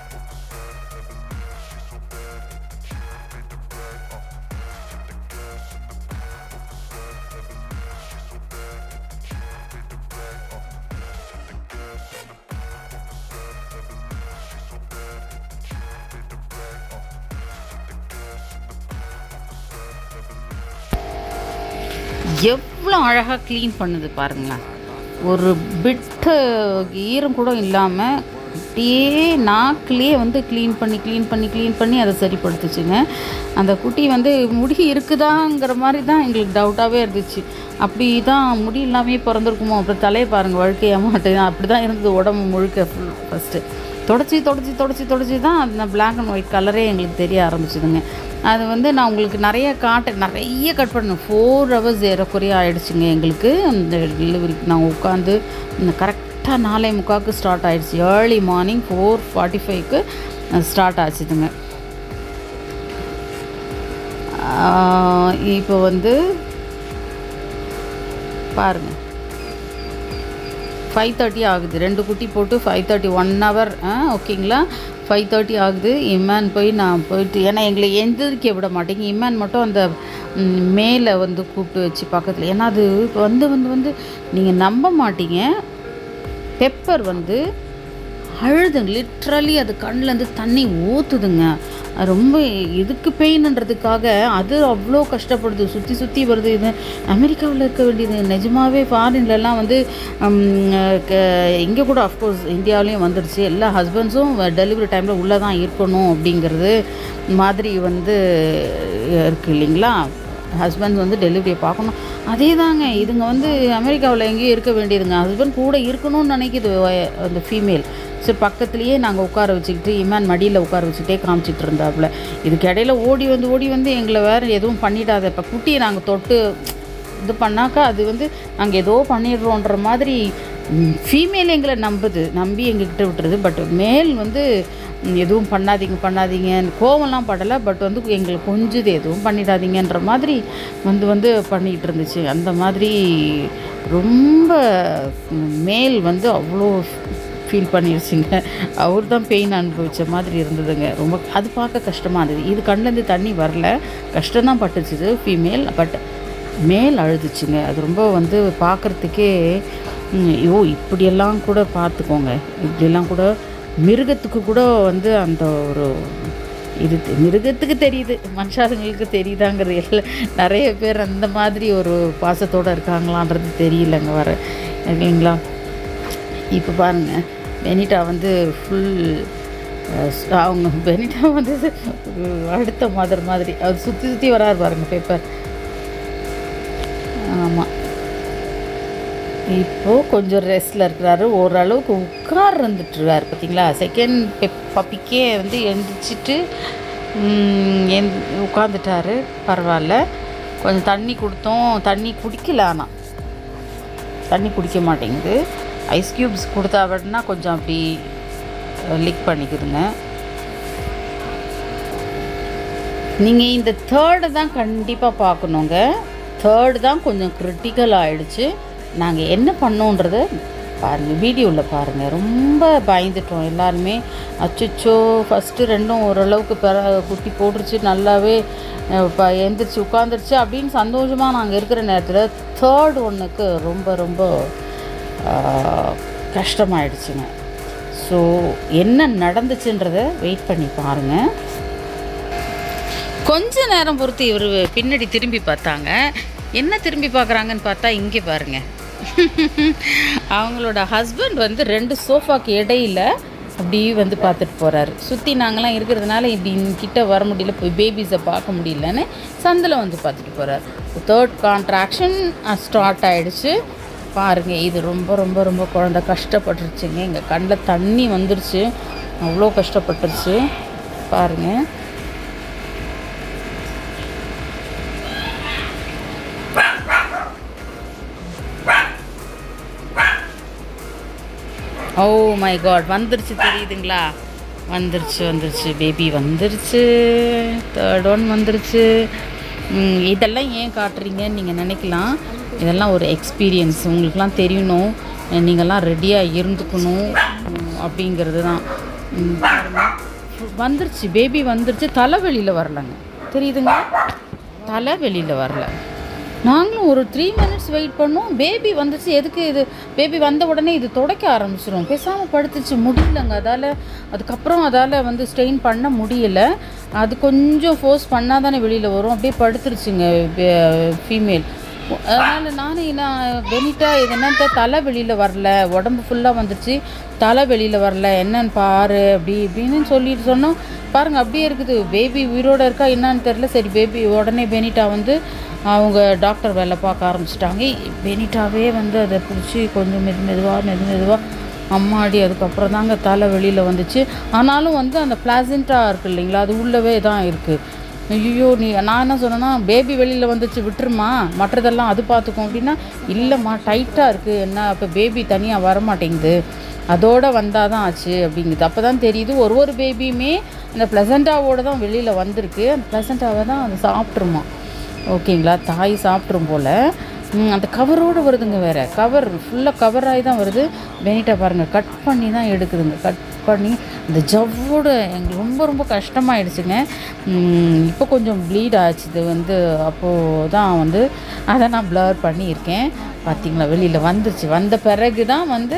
Speaker 1: எவ்வளோ அழகாக clean பண்ணுது பாருங்களேன் ஒரு பிட்டு ஈரம் கூட இல்லாமல் அப்படியே நாக்கிலே வந்து க்ளீன் பண்ணி க்ளீன் பண்ணி க்ளீன் பண்ணி அதை சரிப்படுத்துச்சுங்க அந்த குட்டி வந்து முடி இருக்குதாங்கிற மாதிரி தான் எங்களுக்கு டவுட்டாகவே இருந்துச்சு அப்படி தான் முடி இல்லாமே பிறந்திருக்குமோ அப்புறம் தலையை பாருங்கள் வழுக்கைய மாட்டேன் அப்படி தான் இருந்தது உடம்பு முழுக்க ஃபுல் ஃபஸ்ட்டு தொடச்சி தொடச்சி தொடச்சி தொடச்சி தான் அந்த Black அண்ட் ஒயிட் கலரே எங்களுக்கு தெரிய ஆரம்பிச்சுதுங்க அது வந்து நான் உங்களுக்கு நிறைய காட்ட நிறைய கட் பண்ணேன் ஃபோர் ஹவர்ஸ் ஏறக்குறைய ஆயிடுச்சுங்க எங்களுக்கு அந்த டெலிவரிக்கு நாங்கள் உட்காந்து இந்த கரெக்டாக நாலே முக்காவுக்கு ஸ்டார்ட் ஆயிடுச்சு ஏர்லி மார்னிங் ஃபோர் ஃபார்ட்டி ஃபைவ்க்கு ஸ்டார்ட் ஆச்சுதுங்க ஆஹ் இப்போ வந்து பாருங்கள் ஃபைவ் தேர்ட்டி ஆகுது ரெண்டு குட்டி போட்டு ஃபைவ் தேர்ட்டி ஒன் ஹவர் ஓகேங்களா ஃபைவ் தேர்ட்டி ஆகுது இம்மான் போய் நான் போயிட்டு ஏன்னா எங்களை எந்திரிக்க விட மாட்டேங்க இம்மான் மட்டும் அந்த ம், மேலே வந்து கூப்பிட்டு வச்சு பக்கத்தில் ஏன்னா அது வந்து வந்து வந்து நீங்கள் நம்ப மாட்டீங்க பெப்பர் வந்து அழுதுங்க லிட்ரலி அது கண்ணிலேருந்து தண்ணி ஊற்றுதுங்க அது ரொம்ப இதுக்கு பெயின்ன்றதுக்காக அது அவ்வளோ கஷ்டப்படுது சுற்றி சுற்றி வருது இது அமெரிக்காவில் இருக்க வேண்டியது நிஜமாவே ஃபாரின்லலாம் வந்து இங்கே கூட அஃப்கோர்ஸ் இந்தியாவிலையும் வந்துடுச்சு எல்லா ஹஸ்பண்ட்ஸும் டெலிவரி டைமில் உள்ளே தான் இருக்கணும் அப்படிங்கிறது மாதிரி வந்து இருக்குது இல்லைங்களா ஹஸ்பண்ட் வந்து டெலிவரியை பார்க்கணும் அதே தாங்க இதுங்க வந்து அமெரிக்காவில் எங்கேயும் இருக்க வேண்டியதுங்க ஹஸ்பண்ட் கூட இருக்கணும்னு நினைக்குது வய- அந்த ஃபீமேல் சரி பக்கத்துலேயே நாங்கள் உட்கார வச்சுக்கிட்டு இமான் மடியில் உட்கார வச்சுக்கிட்டே காமிச்சிட்டு இருந்தாப்புல இதுக்கு இடையில ஓடி வந்து ஓடி வந்து எங்களை வேறு எதுவும் பண்ணிடாத இப்போ குட்டியை நாங்கள் தொட்டு இது பண்ணாக்கா அது வந்து நாங்கள் ஏதோ பண்ணிடுறோன்ற மாதிரி ஃபீமேல் எங்களை நம்புது நம்பி எங்ககிட்ட விட்டுருது பட் மேல் வந்து ம், எதுவும் பண்ணாதீங்க பண்ணாதீங்க கோவம்லாம் படலை பட் வந்து எங்களை கொஞ்சுது எதுவும் பண்ணிடாதீங்கன்ற மாதிரி வந்து வந்து பண்ணிக்கிட்டு இருந்துச்சு அந்த மாதிரி ரொம்ப ம், மேல் வந்து அவ்வளோ ஃபீல் பண்ணிருச்சுங்க அவர் தான் பெயின் அனுபவித்த மாதிரி இருந்ததுங்க ரொம்ப அது பார்க்க கஷ்டமாக இருந்தது இது கண்ணுலேருந்து தண்ணி வரல கஷ்டம்தான் பட்டுச்சுது ஃபீமேல் பட் மேல் அழுதுச்சுங்க அது ரொம்ப வந்து பார்க்குறதுக்கே ஐயோ இப்படியெல்லாம் கூட பார்த்துக்கோங்க இப்படியெல்லாம் கூட மிருகத்துக்கு கூட வந்து அந்த ஒரு இது தெ- மிருகத்துக்கு தெரியுது மனுஷாளுங்களுக்கு தெரியுதாங்கிறது எல்லாம் நிறைய பேர் அந்த மாதிரி ஒரு பாசத்தோடு இருக்காங்களான்றது தெரியலங்க வர இல்லைங்களா இப்போ பாருங்கள் பெனிட்டா வந்து ஃபுல் அவங்க பெனிட்டா வந்து அடுத்த மதர் மாதிரி அவர் சுற்றி சுற்றி வராரு பாருங்க பேப்பர் ஆமாம் இப்போது கொஞ்சம் ரெஸ்ட்டில் இருக்கிறாரு ஓரளவுக்கு உட்கார் இருந்துட்டுருக்காரு பார்த்தீங்களா செகண்ட் பப்பிக்கே வந்து எழுந்திரிச்சிட்டு எந் உட்காந்துட்டாரு பரவாயில்ல கொஞ்சம் தண்ணி கொடுத்தோம் தண்ணி குடிக்கல ஆனால் தண்ணி குடிக்க மாட்டேங்குது ஐஸ் க்யூப்ஸ் கொடுத்தா அப்படின்னா கொஞ்சம் அப்படி லிக் பண்ணிக்கிதுங்க நீங்கள் இந்த தேர்டு தான் கண்டிப்பாக பார்க்கணுங்க தேர்டு தான் கொஞ்சம் கிரிட்டிக்கல் ஆயிடுச்சு நாங்கள் என்ன பண்ணோன்றதை பாருங்கள் வீடியோவில் பாருங்கள் ரொம்ப பயந்துட்டோம் எல்லாருமே அச்சச்சோ ஃபஸ்ட்டு ரெண்டும் ஓரளவுக்கு பெற குட்டி போட்டுருச்சு நல்லாவே அஹ், இப்போ எந்திரிச்சு உட்காந்துருச்சு அப்படின்னு சந்தோஷமாக நாங்கள் இருக்கிற நேரத்தில் தேர்ட் ஒன்றுக்கு ரொம்ப ரொம்ப ஆஹ், கஷ்டமாயிடுச்சுங்க ஸோ என்ன நடந்துச்சுன்றதை வெயிட் பண்ணி பாருங்கள் கொஞ்ச நேரம் பொறுத்து இவர் பின்னாடி திரும்பி பார்த்தாங்க என்ன திரும்பி பார்க்குறாங்கன்னு பார்த்தா இங்கே பாருங்க அவங்களோட ஹஸ்பண்ட் வந்து ரெண்டு சோஃபாக்கு இடையில அப்படி வந்து பார்த்துட்டு போகிறாரு சுற்றி நாங்களாம் இருக்கிறதுனால இப்படி கிட்ட வர முடியல போய் பேபிஸை பார்க்க முடியலன்னு சந்தில் வந்து பார்த்துட்டு போகிறார் தேர்ட் கான்ட்ராக்ஷன் ஸ்டார்ட் ஆயிடுச்சு பாருங்க இது ரொம்ப ரொம்ப ரொம்ப குழந்த கஷ்டப்பட்டுருச்சுங்க எங்கள் கண்ணில் தண்ணி வந்துருச்சு அவ்வளோ கஷ்டப்பட்டுருச்சு பாருங்கள் ஓ மை காட் வந்துருச்சு தெரியுதுங்களா வந்துருச்சு வந்துருச்சு பேபி வந்துருச்சு தேர்ட் ஒன் வந்துருச்சு ம், இதெல்லாம் ஏன் காட்டுறீங்கன்னு நீங்கள் நினைக்கலாம் இதெல்லாம் ஒரு எக்ஸ்பீரியன்ஸ் உங்களுக்குலாம் தெரியணும் நீங்கள்லாம் ரெடியாக இருந்துக்கணும் ம், அப்படிங்கிறது தான் ம், பாருங்க. வந்துருச்சு பேபி வந்துருச்சு தலை வெளியில் வரலங்க தெரியுதுங்க தலை வெளியில் வரல நாங்களும் ஒரு த்ரீ மினிட்ஸ் வெயிட் பண்ணோம் பேபி வந்துச்சு எதுக்கு இது பேபி வந்த உடனே இது துடைக்க ஆரம்பிச்சிரும் பேசாமல் படுத்துச்சு முடியலங்க அதால் அதுக்கப்புறம் அதால் வந்து ஸ்ட்ரெயின் பண்ண முடியல அது கொஞ்சம் ஃபோர்ஸ் பண்ணால் தானே வெளியில் வரும் அப்படியே படுத்துருச்சுங்க ஃபீமேல் அதனால் நானே நான் பெனிட்டா இது என்னத்த தலை வெளியில் வரல உடம்பு ஃபுல்லாக வந்துருச்சு தலை வெளியில் வரல என்னன்னு பாரு அப்படி இப்படின்னு சொல்லிட்டு சொன்னோம் பாருங்கள் அப்படியே இருக்குது பேபி உயிரோடு இருக்கா என்னன்னு தெரில சரி பேபி உடனே பெனிட்டா வந்து அவங்க டாக்டர் வேலை பார்க்க ஆரம்பிச்சிட்டாங்க பெனிட்டாவே வந்து அதை பிடிச்சி கொஞ்சம் மெது மெதுவாக மெது மெதுவாக அம்மாடி அதுக்கப்புறம் தாங்க தலை வெளியில் வந்துச்சு ஆனாலும் வந்து அந்த பிளாசண்ட்டாக இருக்குது இல்லைங்களா அது உள்ளவே தான் இருக்குது ஐயோ நீ நான் என்ன சொன்னேன்னா பேபி வெளியில் வந்துச்சு விட்டுருமா மற்றதெல்லாம் அது பார்த்துக்கும் அப்படின்னா இல்லைம்மா டைட்டாக இருக்குது என்ன அப்போ பேபி தனியாக வரமாட்டேங்குது அதோட வந்தால் தான் ஆச்சு அப்படிங்குது அப்போ தான் தெரியுது ஒரு ஒரு பேபியுமே அந்த ப்ளசண்டாவோட தான் வெளியில் வந்திருக்கு அந்த ப்ளசண்டாவை தான் அது சாப்பிட்ருமா ஓகேங்களா தாய் சாப்பிட்ரும் போல் ம், அந்த கவரோடு வருதுங்க வேறு கவர் ஃபுல்லாக கவர் ஆகி தான் வருது பெனிட்டா பாருங்கள் கட் பண்ணி தான் எடுக்குதுங்க கட் பண்ணி அந்த ஜவ்வோட எங்களுக்கு ரொம்ப ரொம்ப கஷ்டமாயிடுச்சுங்க ம், இப்போ கொஞ்சம் ப்ளீட் ஆச்சு இது வந்து அப்போது தான் வந்து அதை நான் ப்ளர் பண்ணியிருக்கேன் பார்த்தீங்களா வெளியில் வந்துருச்சு வந்த பிறகு தான் வந்து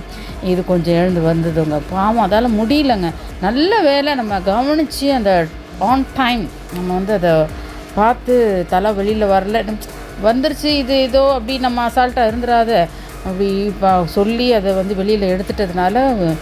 Speaker 1: இது கொஞ்சம் எழுந்து வந்ததுங்க பாவம் அதால் முடியலங்க நல்ல வேலை நம்ம கவனித்து அந்த ஆன் டைம் நம்ம வந்து அதை பார்த்து தலை வெளியில் வரல வந்துருச்சு இது ஏதோ அப்படி நம்ம அசால்ட்டாக இருந்துடாத அப்படி இப்போ சொல்லி அதை வந்து வெளியில் எடுத்துட்டதுனால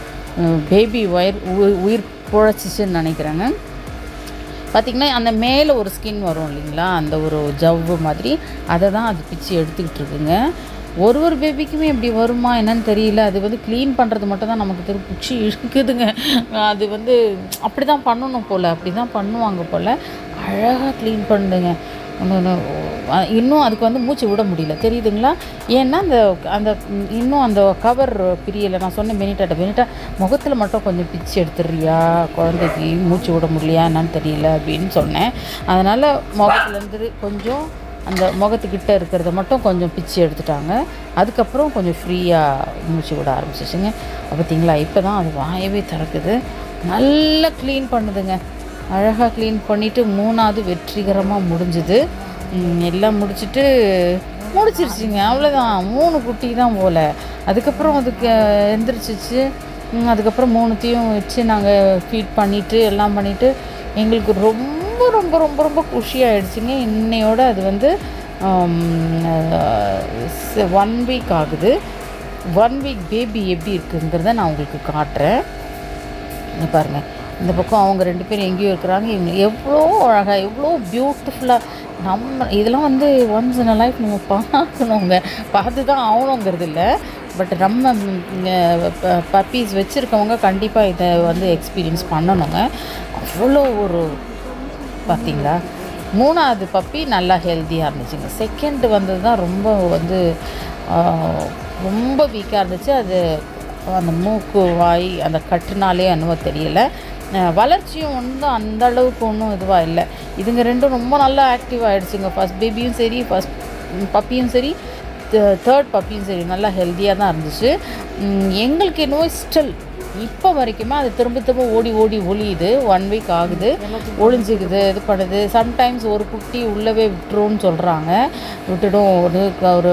Speaker 1: பேபி ஒயர் உயிர் பொழைச்சிச்சுன்னு நினைக்கிறேங்க பார்த்திங்கன்னா அந்த மேலே ஒரு ஸ்கின் வரும் இல்லைங்களா அந்த ஒரு ஜவ்வு மாதிரி அதை தான் அது பிச்சு எடுத்துக்கிட்டு இருக்குங்க ஒரு ஒரு பேபிக்குமே இப்படி வருமா என்னன்னு தெரியல அது வந்து க்ளீன் பண்ணுறது மட்டும் தான் நமக்கு திரும்ப பிடிச்சி இழுக்குதுங்க அது வந்து அப்படி தான் பண்ணணும் போல் அப்படி தான் பண்ணுவாங்க போல் அழகாக க்ளீன் பண்ணுங்க இன்னொன்று இன்னும் அதுக்கு வந்து மூச்சு விட முடியல தெரியுதுங்களா ஏன்னா அந்த அந்த ம், இன்னும் அந்த கவர் பிரியலை நான் சொன்னேன் பெனிட்டாட்ட பெனிட்டா முகத்தில் மட்டும் கொஞ்சம் பிச்சு எடுத்துடுறியா குழந்தைக்கு மூச்சு விட முடியலையா என்னன்னு தெரியல அப்படின்னு சொன்னேன் அதனால் முகத்துலேருந்து கொஞ்சம் அந்த முகத்துக்கிட்ட இருக்கிறத மட்டும் கொஞ்சம் பிச்சு எடுத்துட்டாங்க அதுக்கப்புறம் கொஞ்சம் ஃப்ரீயாக மூச்சு விட ஆரம்பிச்சிச்சுங்க பார்த்தீங்களா இப்போ தான் அது வாயவே திறக்குது நல்லா க்ளீன் பண்ணுதுங்க அழகாக க்ளீன் பண்ணிவிட்டு மூணாவது வெற்றிகரமாக முடிஞ்சுது ம், எல்லாம் முடிச்சுட்டு முடிச்சிருச்சுங்க அவ்வளோதான் மூணு குட்டி தான் போல் அதுக்கப்புறம் அதுக்கு எந்திரிச்சிச்சு ம், அதுக்கப்புறம் மூணுத்தையும் வச்சு நாங்கள் ஃபீட் பண்ணிவிட்டு எல்லாம் பண்ணிவிட்டு எங்களுக்கு ரொம்ப ரொம்ப ரொம்ப ரொம்ப குஷியாயிடுச்சுங்க இன்னையோட அது வந்து ஒன் வீக் ஆகுது ஒன் வீக் பேபி எப்படி இருக்குங்கிறத நான் உங்களுக்கு காட்டுறேன் இங்க பாருங்க இந்த பக்கம் அவங்க ரெண்டு பேரும் எங்கேயோ இருக்கிறாங்க இவங்க எவ்வளோ அழகாக எவ்வளோ பியூட்டிஃபுல்லாக நம்ம இதெல்லாம் வந்து ஒன்ஸ் இன் லைஃப் நம்ம பார்க்கணுங்க பார்த்து தான் ஆகணுங்கிறது இல்லை பட் நம்ம பப்பீஸ் வச்சுருக்கவங்க கண்டிப்பாக இதை வந்து எக்ஸ்பீரியன்ஸ் பண்ணணுங்க அவ்வளோ ஒரு பார்த்தீங்களா மூணாவது பப்பி நல்லா ஹெல்த்தியாக இருந்துச்சுங்க செகண்ட் வந்தது தான் ரொம்ப வந்து ஆஹ், ரொம்ப வீக்காக இருந்துச்சு அது அந்த மூக்கு வாய் அந்த கட்டுனாலே என்னவோ தெரியல அஹ், வளர்ச்சியும் ஒன்றும் அந்த அளவுக்கு ஒன்றும் இதுவாக இல்லை இதுங்க ரெண்டும் ரொம்ப நல்லா ஆக்டிவ் ஆகிடுச்சுங்க ஃபஸ்ட் பேபியும் சரி ஃபஸ்ட் பப்பியும் சரி தேர்ட் பப்பியும் சரி நல்லா ஹெல்த்தியாக தான் இருந்துச்சு உம், எங்களுக்கு என்னவோ ஸ்டில் இப்போ வரைக்குமே அது திரும்ப திரும்ப ஓடி ஓடி ஒளியுது ஒன் வீக் ஆகுது ஒளிஞ்சுக்குது இது பண்ணுது சம்டைம்ஸ் ஒரு குட்டி உள்ளவே விட்டுருன்னு சொல்கிறாங்க விட்டுடும் ஒரு ஒரு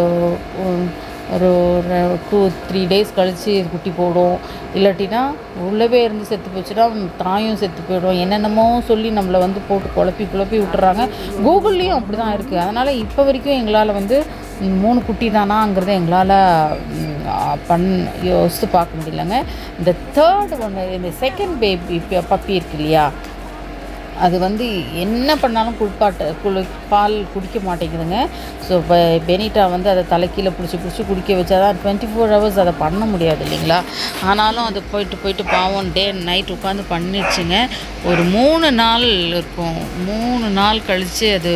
Speaker 1: ஒரு டூ த்ரீ டேஸ் கழித்து குட்டி போடும் இல்லாட்டினா உள்ளவே இருந்து செத்து போச்சுன்னா தாயும் செத்து போயிடும் என்னென்னமோ சொல்லி நம்மளை வந்து போட்டு குழப்பி குழப்பி விட்டுறாங்க கூகுள்லேயும் அப்படி தான் இருக்குது அதனால் இப்போ வரைக்கும் எங்களால் வந்து ம், மூணு குட்டி தானாங்கிறத எங்களால் ம், ஆ, பண் யோசித்து பார்க்க முடியலங்க இந்த தேர்ட் ஒன்று இந்த செகண்ட் பேபி பப்பி இருக்கு இல்லையா அது வந்து என்ன பண்ணாலும் குளிப்பாட்ட குளி பால் குடிக்க மாட்டேங்குதுங்க ஸோ இப்போ பெனிட்டா வந்து அதை தலைக்கீழ பிடிச்சி பிடிச்சி குடிக்க வச்சா தான் டுவெண்ட்டி ஃபோர் ஹவர்ஸ் அதை பண்ண முடியாது இல்லைங்களா ஆனாலும் அது போயிட்டு போயிட்டு பாவம் டே நைட் உட்காந்து பண்ணிடுச்சுங்க ஒரு மூணு நாள் இருக்கும் மூணு நாள் கழித்து அது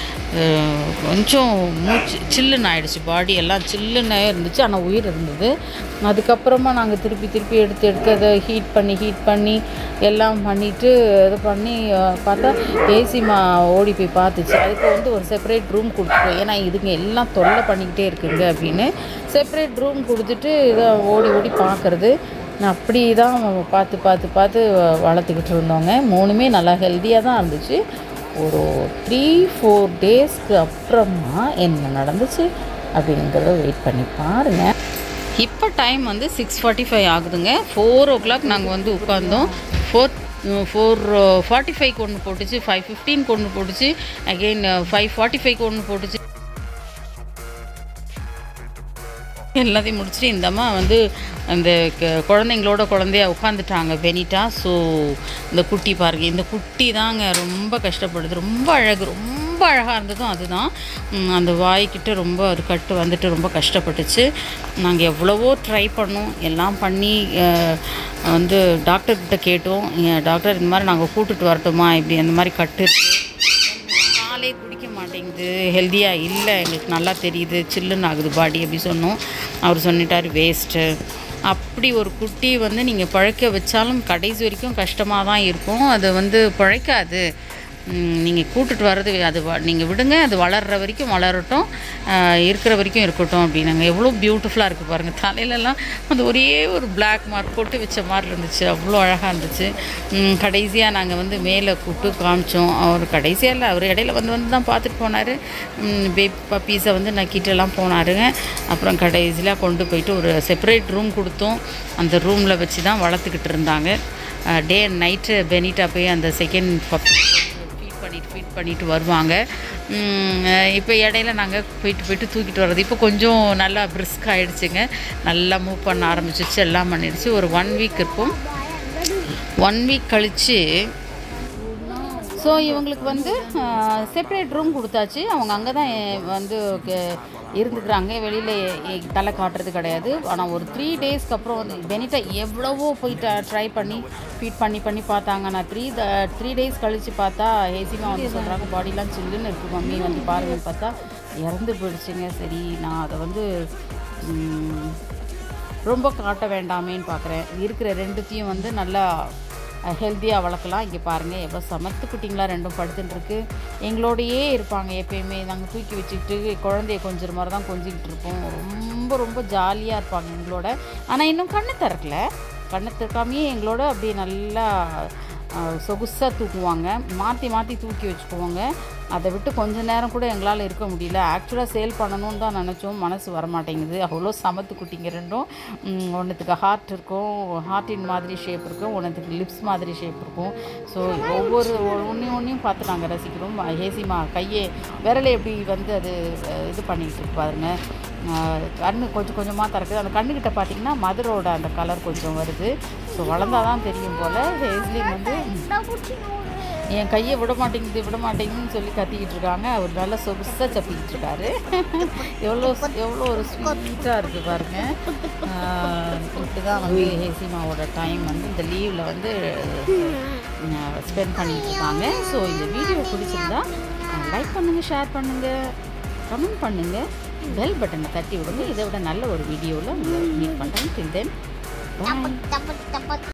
Speaker 1: அஹ், கொஞ்சம் மூச்சு சில்லுன்னு ஆயிடுச்சு பாடி எல்லாம் சில்லுன்னே இருந்துச்சு ஆனால் உயிர் இருந்தது அதுக்கப்புறமா நாங்கள் திருப்பி திருப்பி எடுத்து எடுத்து அதை ஹீட் பண்ணி ஹீட் பண்ணி எல்லாம் பண்ணிவிட்டு இது பண்ணி அஹ், பார்த்தா ஏசிமா ஓடி போய் பார்த்துச்சு அதுக்கு வந்து ஒரு செப்பரேட் ரூம் கொடுத்துட்டோம் ஏன்னா இதுங்க எல்லாம் தொல்லை பண்ணிக்கிட்டே இருக்குங்க அப்படின்னு செப்பரேட் ரூம் கொடுத்துட்டு இதை ஓடி ஓடி பார்க்குறது அப்படி தான் பார்த்து பார்த்து பார்த்து வளர்த்துக்கிட்டு இருந்தோங்க மூணுமே நல்லா ஹெல்த்தியாக தான் இருந்துச்சு ஒரு த்ரீ ஃபோர் டேஸ்க்கு அப்புறமா என்ன நடந்துச்சு அப்படிங்கிறத வெயிட் பண்ணி பாருங்கள் இப்போ டைம் வந்து சிக்ஸ் ஃபார்ட்டி ஃபைவ் ஆகுதுங்க ஃபோர் ஓ கிளாக் நாங்கள் வந்து உட்காந்தோம் ஃபோர் ஃபோர் ஃபார்ட்டி ஃபைவ்க்கு ஒன்று போட்டுச்சு ஃபைவ் ஃபிஃப்டீனுக்கு ஒன்று போட்டுச்சு அகெயின் ஃபைவ் ஃபார்ட்டி ஃபைவ்க்கு ஒன்று போட்டுச்சு எல்லாத்தையும் முடிச்சுட்டு இந்த அம்மா வந்து அந்த க- குழந்தைங்களோட குழந்தையா உட்காந்துட்டாங்க பெனிட்டா ஸோ இந்த குட்டி பாருங்க இந்த குட்டி தாங்க ரொம்ப கஷ்டப்படுது ரொம்ப அழகு ரொம்ப அழகாக இருந்ததும் அதுதான் உம், அந்த வாய்க்கிட்ட ரொம்ப அது கட்டு வந்துட்டு ரொம்ப கஷ்டப்பட்டுச்சு நாங்கள் எவ்வளவோ ட்ரை பண்ணோம் எல்லாம் பண்ணி அஹ், வந்து டாக்டர்கிட்ட கேட்டோம் "ஏன் டாக்டர் இந்த மாதிரி நாங்கள் கூட்டிட்டு வரட்டுமா இப்படி அந்த மாதிரி கட்டு இருக்கு பாலே குடிக்க மாட்டேங்குது ஹெல்த்தியாக இல்லை எங்களுக்கு நல்லா தெரியுது சில்லுன்னு ஆகுது பாடி அப்படி சொன்னோம் அவர் சொல்லிட்டார் வேஸ்ட்டு அப்படி ஒரு குட்டி வந்து நீங்கள் பழக்க வச்சாலும் கடைசி வரைக்கும் கஷ்டமாக தான் இருக்கும் அது வந்து பழைக்காது நீங்கள் கூட்டிட்டு வர்றது அது நீங்கள் விடுங்க அது வளர்கிற வரைக்கும் வளரட்டும் ஆஹ் இருக்கிற வரைக்கும் இருக்கட்டும் அப்படின்னாங்க எவ்வளோ பியூட்டிஃபுல்லாக இருக்குது பாருங்கள் தலையிலலாம் அது ஒரே ஒரு Black மார்க் போட்டு வச்ச மாதிரி இருந்துச்சு அவ்வளோ அழகாக இருந்துச்சு கடைசியாக நாங்கள் வந்து மேலே கூப்பிட்டு காமிச்சோம் அவர் கடைசியாக இல்லை அவர் இடையில வந்து வந்து தான் பார்த்துட்டு போனார் பேபி பப்பீஸை வந்து நக்கிட்டெல்லாம் போனாருங்க அப்புறம் கடைசியில் கொண்டு போயிட்டு ஒரு செப்பரேட் ரூம் கொடுத்தோம் அந்த ரூமில் வச்சு தான் வளர்த்துக்கிட்டு இருந்தாங்க டே அண்ட் நைட்டு பெனிட்டா போய் அந்த செகண்ட் பப்பி ஃபீட் பண்ணிட்டு ஃபீட் பண்ணிட்டு வருவாங்க இப்போ இடையில நாங்கள் போயிட்டு போயிட்டு தூக்கிட்டு வர்றது இப்போ கொஞ்சம் நல்லா பிரிஸ்க் ஆகிடுச்சுங்க நல்லா மூவ் பண்ண ஆரம்பிச்சிச்சு எல்லாம் பண்ணிடுச்சு ஒரு ஒன் வீக் இருக்கும் ஒன் வீக் கழித்து ஸோ ஸோ இவங்களுக்கு வந்து செப்பரேட் ரூம் கொடுத்தாச்சு அவங்க அங்கே தான் வந்து கே- இருந்துக்கிறாங்க வெளியில் தலை காட்டுறது கிடையாது ஆனால் ஒரு த்ரீ டேஸ்க்கு அப்புறம் வந்து பெனிட்டா எவ்வளவோ போய் ட்ரை பண்ணி ஃபீட் பண்ணி பண்ணி பார்த்தாங்க நான் த்ரீ த்ரீ டேஸ் கழித்து பார்த்தா ஹேசிமா வந்து சொல்கிறாங்க பாடிலாம் சில்லுன்னு இருக்குது மம்மி வந்து பாருங்கன்னு பார்த்தா இறந்து போயிடுச்சுங்க சரி நான் அதை வந்து ம், ரொம்ப காட்ட வேண்டாமேன்னு பார்க்குறேன் இருக்கிற ரெண்டுத்தையும் வந்து நல்லா ஹெல்த்தியாக வளர்க்கலாம் இங்கே பாருங்கள் எவ்வளோ சமத்து குட்டிங்களா ரெண்டும் படுத்துட்டு இருக்கு எங்களோடையே இருப்பாங்க எப்பயுமே நாங்கள் தூக்கி வச்சுக்கிட்டு குழந்தைய கொஞ்சம் மாதிரி தான் கொஞ்சிக்கிட்டு இருப்போம் ரொம்ப ரொம்ப ஜாலியாக இருப்பாங்க எங்களோட ஆனால் இன்னும் கண்ணு திறக்கல கண்ணு திறக்காமையே எங்களோட அப்படியே நல்லா சொகுசாக தூக்குவாங்க மாற்றி மாற்றி தூக்கி வச்சுக்குவாங்க அதை விட்டு கொஞ்ச நேரம் கூட எங்களால் இருக்க முடியல ஆக்சுவலாக சேல் பண்ணணும்னு தான் நினச்சோம் மனசு வரமாட்டேங்குது அவ்வளோ சமத்து குட்டிங்க ரெண்டும் ம், ஒன்றுத்துக்கு ஹார்ட் இருக்கும் ஹார்ட்டின் மாதிரி ஷேப் இருக்கும் ஒன்றுத்துக்கு லிப்ஸ் மாதிரி ஷேப் இருக்கும் ஸோ ஒவ்வொரு ஒன்றையும் ஒன்றையும் பார்த்து நாங்கள் ரசிக்கிறோம் ஹேசிமா கையை விரலை எப்படி வந்து அது அஹ், இது பண்ணிட்டு இருக்கு பாருங்க அஹ், கண்ணு கொஞ்சம் கொஞ்சமாக திறக்குது அந்த கண்ணுக்கிட்ட பார்த்தீங்கன்னா மதரோட அந்த கலர் கொஞ்சம் வருது ஸோ வளர்ந்தாதான் தெரியும் போல் ஹேஸ்லின் வந்து என் கையை விட மாட்டேங்குது விட மாட்டேங்குதுன்னு சொல்லி கத்திக்கிட்டு இருக்காங்க அவர் நல்லா சொகுசாக சப்பிக்கிட்டு இருக்காரு எவ்வளோ எவ்வளோ ஒரு ஸ்வீட்டாக இருக்குது பாருங்க இப்படி தான் வந்து ஹேசிமாவோட டைம் வந்து இந்த லீவில் வந்து ஸ்பெண்ட் பண்ணிட்டு இருக்காங்க ஸோ இந்த வீடியோ பிடிச்சிருந்தா லைக் பண்ணுங்கள் ஷேர் பண்ணுங்கள் கமெண்ட் பண்ணுங்கள் பெல் பட்டனை தட்டி விடுங்க இதை விட நல்ல ஒரு வீடியோவில் உங்களை மீட் பண்ணுறேன் டில் தென் பாய்
Speaker 4: தப்பு தப்பு